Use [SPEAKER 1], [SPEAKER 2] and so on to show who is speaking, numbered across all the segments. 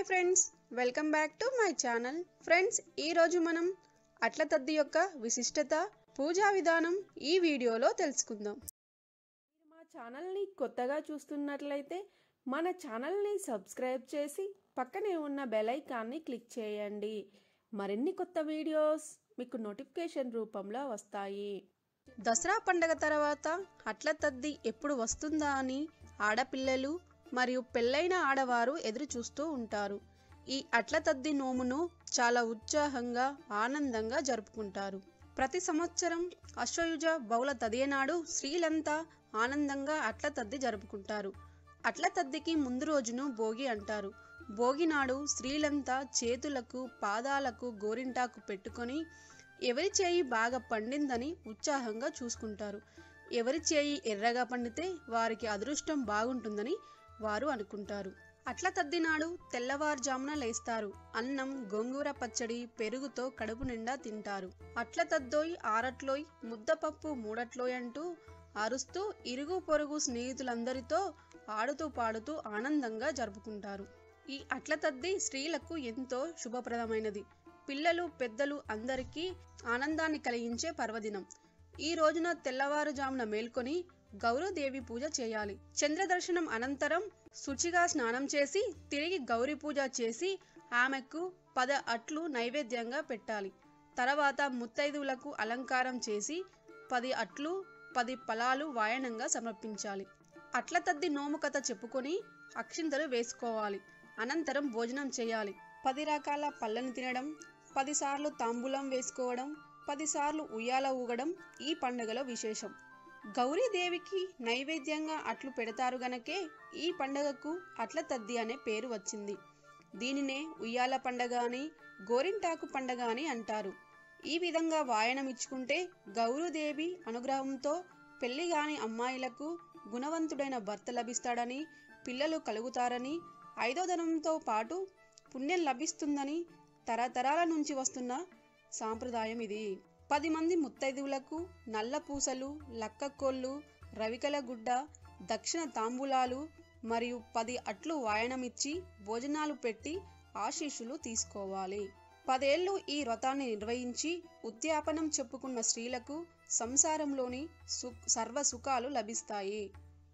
[SPEAKER 1] hi friends welcome back to my channel friends ఈరోజు మనం అట్ల తద్ది యొక్క విశిష్టత పూజా విధానం ఈ వీడియోలో తెలుసుకుందాం
[SPEAKER 2] మీరు మా ఛానల్ని కొత్తగా చూస్తున్నట్లయితే మన ఛానల్ని సబ్స్క్రైబ్ చేసి పక్కనే ఉన్న బెల్ ఐకాన్ని క్లిక్ చేయండి మరిన్ని కొత్త వీడియోస్ మీకు నోటిఫికేషన్ రూపంలో వస్తాయి
[SPEAKER 1] దసరా పండగ తర్వాత అట్ల తద్ది ఎప్పుడు వస్తుందా అని ఆడపిల్లలు మరియు పెళ్ళైన ఆడవారు ఎదురు చూస్తూ ఉంటారు ఈ అట్ల తద్ది నోమును చాలా ఉత్సాహంగా ఆనందంగా జరుపుకుంటారు ప్రతి సంవత్సరం అశ్వయుజ బహుళ తదియనాడు స్త్రీలంతా ఆనందంగా అట్ల తద్ది జరుపుకుంటారు అట్ల తద్దికి ముందు రోజును భోగి అంటారు భోగి నాడు స్త్రీలంతా చేతులకు పాదాలకు గోరింటాకు పెట్టుకొని ఎవరి చేయి బాగా పండిందని ఉత్సాహంగా చూసుకుంటారు ఎవరి చేయి ఎర్రగా పండితే వారికి అదృష్టం బాగుంటుందని వారు అనుకుంటారు అట్ల తద్దినాడు తెల్లవారుజామున లేస్తారు అన్నం గోంగూర పచ్చడి పెరుగుతో కడుపు నిండా తింటారు అట్ల తద్దోయ్ ఆరట్లోయ్ ముద్దపప్పు మూడట్లోయ్ అంటూ అరుస్తూ ఇరుగు పొరుగు స్నేహితులందరితో ఆడుతూ పాడుతూ ఆనందంగా జరుపుకుంటారు ఈ అట్ల తద్ది స్త్రీలకు ఎంతో శుభప్రదమైనది పిల్లలు పెద్దలు అందరికీ ఆనందాన్ని కలిగించే పర్వదినం ఈ రోజున తెల్లవారుజామున మేల్కొని గౌరీదేవి పూజ చేయాలి చంద్రదర్శనం అనంతరం శుచిగా స్నానం చేసి తిరిగి గౌరీ పూజ చేసి ఆమెకు పద అట్లు నైవేద్యంగా పెట్టాలి తర్వాత ముత్తైదువులకు అలంకారం చేసి పది అట్లు పది ఫలాలు వాయనంగా సమర్పించాలి అట్ల తద్ది నోము కథ చెప్పుకొని అక్షింతలు వేసుకోవాలి అనంతరం భోజనం చేయాలి పది రకాల పళ్ళని తినడం పదిసార్లు తాంబూలం వేసుకోవడం పదిసార్లు ఉయ్యాల ఊగడం ఈ పండుగలో విశేషం గౌరీదేవికి నైవేద్యంగా అట్లు పెడతారు గనకే ఈ పండగకు అట్ల తద్ది అనే పేరు వచ్చింది దీనినే ఉయ్యాల పండగ అని గోరింటాకు పండగ అని అంటారు ఈ విధంగా వాయనం ఇచ్చుకుంటే గౌరీదేవి అనుగ్రహంతో పెళ్లి కాని అమ్మాయిలకు గుణవంతుడైన భర్త లభిస్తాడని పిల్లలు కలుగుతారని ఐదో ధనంతో పాటు పుణ్యం లభిస్తుందని తరతరాల నుంచి వస్తున్న సాంప్రదాయం ఇది పది మంది ముత్తైదువులకు నల్ల పూసలు లక్కకోళ్ళు రవికల గుడ్డ దక్షిణ తాంబూలాలు మరియు పది అట్లు వాయనమిచ్చి భోజనాలు పెట్టి ఆశీస్సులు తీసుకోవాలి పదేళ్లు ఈ వ్రతాన్ని నిర్వహించి ఉద్యాపనం చెప్పుకున్న స్త్రీలకు సంసారంలోని సు సర్వ సుఖాలు లభిస్తాయి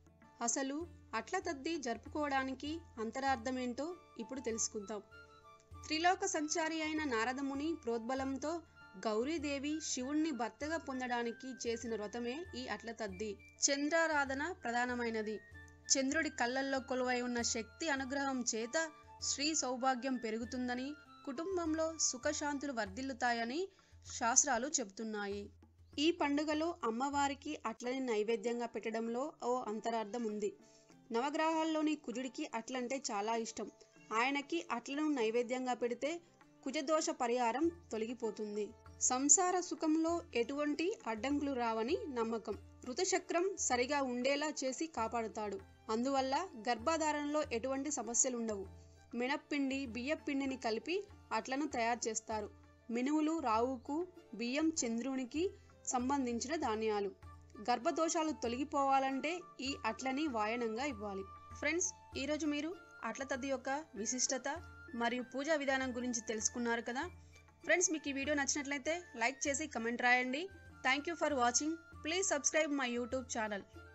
[SPEAKER 1] అసలు అట్ల తద్ది జరుపుకోవడానికి అంతరార్థమేంటో ఇప్పుడు తెలుసుకుందాం త్రిలోక సంచారి అయిన నారదముని ప్రోద్బలంతో గౌరీదేవి శివుణ్ణి భర్తగా పొందడానికి చేసిన వ్రతమే ఈ అట్ల తద్ది చంద్రారాధన ప్రధానమైనది చంద్రుడి కళ్ళల్లో కొలువై ఉన్న శక్తి అనుగ్రహం చేత శ్రీ సౌభాగ్యం పెరుగుతుందని కుటుంబంలో సుఖశాంతులు వర్ధిల్లుతాయని శాస్త్రాలు చెబుతున్నాయి ఈ పండుగలో అమ్మవారికి అట్లని నైవేద్యంగా పెట్టడంలో ఓ అంతరార్థం ఉంది నవగ్రహాల్లోని కుజుడికి అట్లంటే చాలా ఇష్టం ఆయనకి అట్లను నైవేద్యంగా పెడితే కుజదోష పరిహారం తొలగిపోతుంది సంసార సుఖంలో ఎటువంటి అడ్డంకులు రావని నమ్మకం ఋతుచక్రం సరిగా ఉండేలా చేసి కాపాడుతాడు అందువల్ల గర్భధారణలో ఎటువంటి సమస్యలు ఉండవు మినప్పిండి బియ్యపిండిని కలిపి అట్లను తయారు చేస్తారు మినువులు రావుకు బియ్యం చంద్రునికి సంబంధించిన ధాన్యాలు గర్భదోషాలు తొలగిపోవాలంటే ఈ అట్లని వాయనంగా ఇవ్వాలి ఫ్రెండ్స్ ఈరోజు మీరు అట్ల తద్ది యొక్క విశిష్టత మరియు పూజా విధానం గురించి తెలుసుకున్నారు కదా ఫ్రెండ్స్ మీకు ఈ వీడియో నచ్చినట్లయితే లైక్ చేసి కమెంట్ రాయండి thank you for watching please subscribe my YouTube channel